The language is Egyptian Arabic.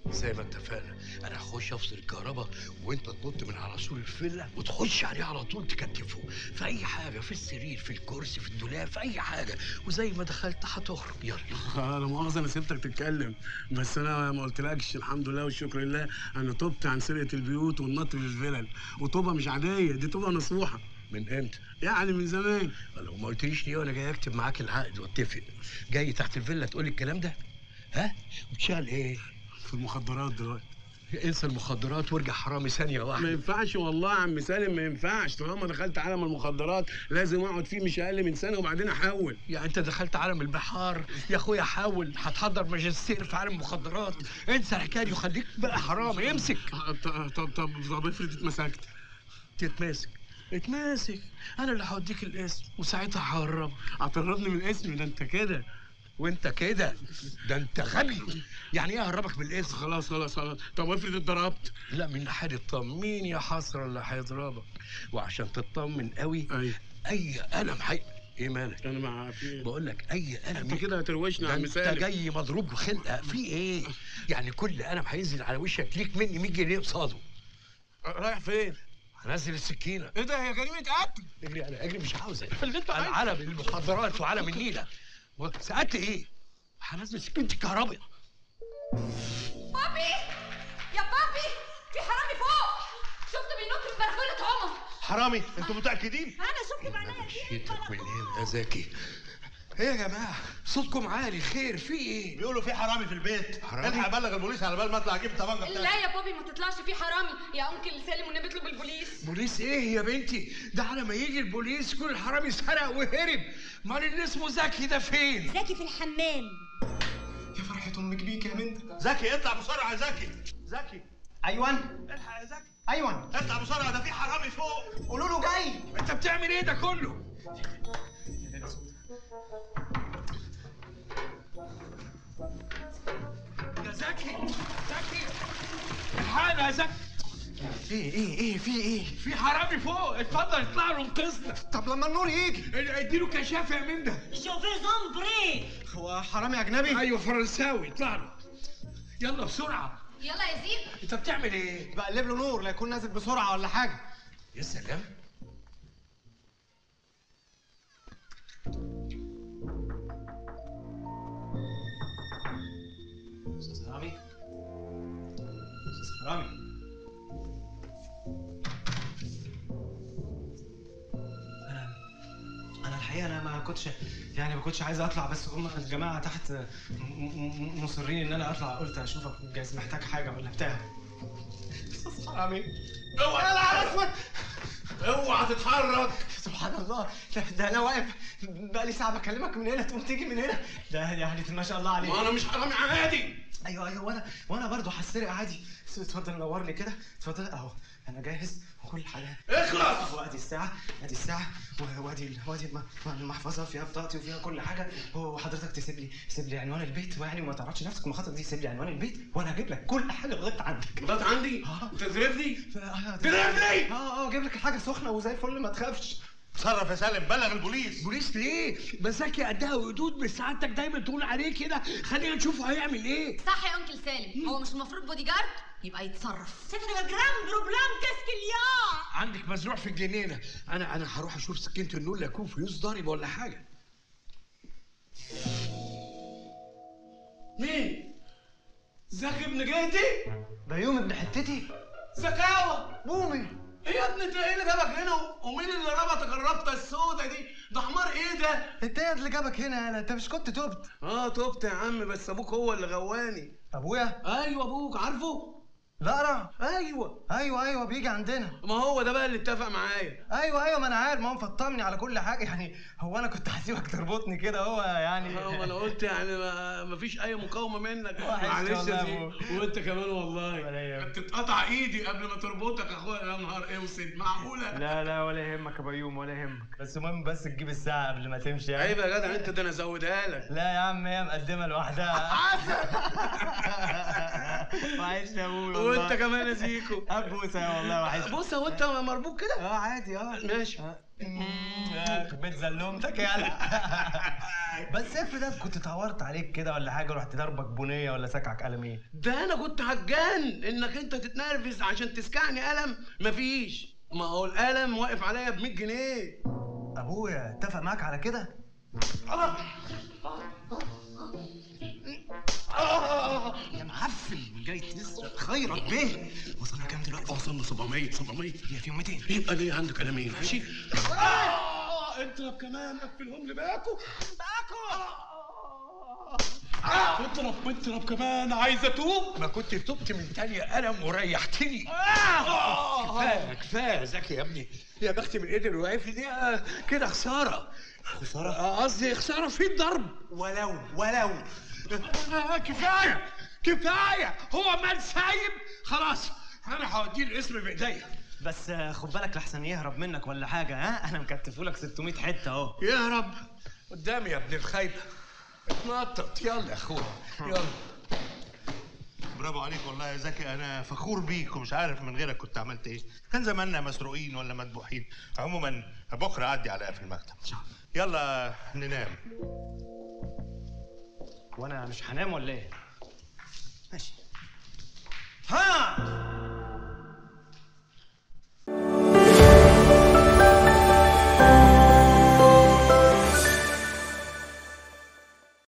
زي ما اتفقنا انا هخش افصل الكهرباء وانت تنط من على سور الفيلا وتخش عليه على طول تكتفه في اي حاجه في السرير في الكرسي في الدولاب في اي حاجه وزي ما دخلت هتخرج يلا اه لا مؤاخذه انا سبتك تتكلم بس انا ما قلتلكش الحمد لله والشكر لله انا تبت عن سرقه البيوت والنط في الفلل وطوبه مش عاديه دي طوبه نصوحه من امتى؟ يعني من زمان لو ما قلتليش ليه وانا جاي اكتب معاك العقد واتفق جاي تحت الفيلا تقول لي الكلام ده؟ ها؟ وتشتغل ايه؟ في المخدرات دلوقتي انسى المخدرات وارجع حرامي ثانيه ما واحده ينفعش والله يا عم سالم ما ينفعش طالما دخلت عالم المخدرات لازم اقعد فيه مش اقل من سنه وبعدين احول يعني انت دخلت عالم البحار يا اخويا حاول هتحضر ماجستير في عالم المخدرات انسى الحكايه دي وخليك بقى حرامي امسك آه، طب طب طب طب افرض اتمسكت تتماسك اتماسك انا اللي هوديك الاسم وساعتها ههربك هتهربني من الاسم ده انت كده وانت كده ده انت غبي يعني ايه اهربك من الاسم خلاص خلاص خلاص طب افرض اتضربت لا من ناحيه التطمين يا حسره اللي هيضربك وعشان تطمن قوي ايوه اي قلم حي ايه مالك انا مع في بقول لك اي قلم انت كده هتروشني يا ده عم انت سالم جاي مضروب بخلقه في ايه يعني كل قلم هينزل على وشك ليك مني 100 جنيه قصاده رايح فين؟ هنزل السكينه ايه ده هي جريمه قتل اجري انا اجري مش عاوزك في البيت بقى على علم المخدرات وعلم النيله سألت ايه؟ هنزل سكينه الكهرباء بابي يا بابي في حرامي فوق شفته بينط من بلكونه عمر حرامي انتوا متاكدين انا شفته بعينيا شيتك بالليل يا زكي ايه يا جماعه صوتكم عالي خير في ايه؟ بيقولوا في حرامي في البيت حرامي؟ الحق ابلغ البوليس على بال ما اطلع اجيب الطبنجه بتاعتي لا يا بابي ما تطلعش في حرامي يا انكل سالم والنبي اطلب البوليس بوليس ايه يا بنتي؟ ده على ما يجي البوليس كل الحرامي سرق وهرب امال اللي اسمه زكي ده فين؟ زكي في الحمام يا فرحة أمك بيك يا بنت زكي اطلع بسرعه يا زكي زكي أيوان الحق يا زكي أيوان اطلع بسرعه ده في حرامي فوق قولوا له جاي انت بتعمل ايه ده كله؟ يا زكي زكي الحقنا يا زكي إيه إيه إيه في إيه في حرامي فوق اتفضل اطلع له انقذنا طب لما النور يجي اديله كشاف يا من ده شوفي زومبري هو حرامي أجنبي ايوه فرنساوي اطلع له يلا بسرعه يلا يا زيد انت بتعمل ايه؟ بقلب له نور لا يكون نازل بسرعة ولا حاجة يا سلام أستاذ حرامي أستاذ حرامي أنا أنا الحقيقة أنا ما كنتش يعني ما كنتش عايز أطلع بس هم الجماعة تحت م- م- مصرين إن أنا أطلع قلت أشوفك جايز محتاج حاجة ولا بتاع أستاذ حرامي اوعى يا نهار أسود اوعى تتحرك سبحان الله ده, ده انا واقف بقالي ساعه بكلمك من هنا تقوم تيجي من هنا ده يعني ما شاء الله عليك ما انا مش حرامي عادي ايوه ايوه وانا وانا برضه هسرق عادي بس اتفضل نور لي كده اتفضل اهو انا جاهز وكل حاجه اخلص اهو ادي الساعه ادي الساعه و- وادي ال- وادي الم- المحفظه فيها بطاقتي وفيها كل حاجه وحضرتك تسيب لي تسيب لي عنوان البيت ويعني ما تعرضش نفسك المخاطره دي تسيب لي عنوان البيت وانا هجيب لك كل حاجه لغايه عندك بضغط عندي آه. انت تضربني ف- آه، تضربني اه اه اجيب لك الحاجه سخنه وزي الفل ما تخافش تصرف يا سالم بلغ البوليس بوليس ليه؟ ما زكي قدها وقدود بس سعادتك دايما تقول عليه كده خلينا نشوفه هيعمل ايه صح يا انكل سالم هو مش المفروض بودي جارد يبقى يتصرف C'est un grand problème, qu'est-ce qu'il y a عندك مزروع في الجنينه انا انا هروح اشوف سكينه النور لا يكون فلوس ضارب ولا حاجه مين؟ زكي ابن جهتي؟ بيوم ابن حتتي زكاوة بومي ايه يا ابني انت ايه اللي جابك هنا ومين اللي ربطك الربطه السودة دي؟ ده حمار ايه ده؟ انت ايه اللي جابك هنا انا انت مش كنت تبت اه تبت يا عم بس ابوك هو اللي غواني ابويا ايوه ابوك عارفه؟ لا انا ايوه ايوه ايوه بيجي عندنا ما هو ده بقى اللي اتفق معايا ايوه ايوه ما انا عارف ما هو مفطمني على كل حاجه يعني هو انا كنت هسيبك تربطني كده هو يعني اه ما انا قلت يعني ما ما فيش اي مقاومه منك وحشت معلش والله يا يا سيدي أبو. وانت كمان والله ولا يهمك. كنت تتقطع ايدي قبل ما تربطك يا اخويا يا نهار اسود معقوله لا لا ولا يهمك يا بيوم ولا يهمك بس المهم بس تجيب الساعه قبل ما تمشي يعني. عيب يا جدع انت ده انا ازودها لك لا يا عم هي مقدمه لوحدها وحشني يا ابوي والله. وانت كمان يا زيكو ابوسه والله وحشني بص هو انت مربوط كده اه عادي اه ماشي آه. بيت زلومتك يالا بس افرض انا كنت اتعورت عليك كده ولا حاجه رحت ضربك بنيه ولا سكعك قلم ايه ده انا كنت هتجن انك انت تتنرفز عشان تسكعني قلم مفيش ما هو القلم واقف عليا ب 100 جنيه ابويا اتفق معاك على كده يا معفن جاي تسرق خيرك بيه وصلنا كام دلوقتي وصلنا 700 700 هي في 200 يبقى ليه عندك قلمين ماشي آه، اضرب كمان قفلهم لي باكو باكو اضرب اضرب كمان عايز اتوب ما كنت تبت من تاني قلم وريحتني كفايه كفايه زكي يا ابني يا بختي من ايد الوقف دي آه، كده خساره خساره قصدي خساره في الضرب ولو ولو آه، كفايه كفايه هو مال سايب خلاص انا هوديه الاسم بايديا بس آه، خد بالك لحسن يهرب منك ولا حاجه ها انا مكتفولك 600 حته اهو يهرب قدامي يا ابن الخايبه اتنطط يلا يا اخويا يلا برافو عليك والله يا زكي انا فخور بيك ومش عارف من غيرك كنت عملت ايه كان زماننا مسروقين ولا مذبوحين عموما بكره اعدي عليها في المكتب يلا ننام وانا مش هنام ولا ايه ماشي ها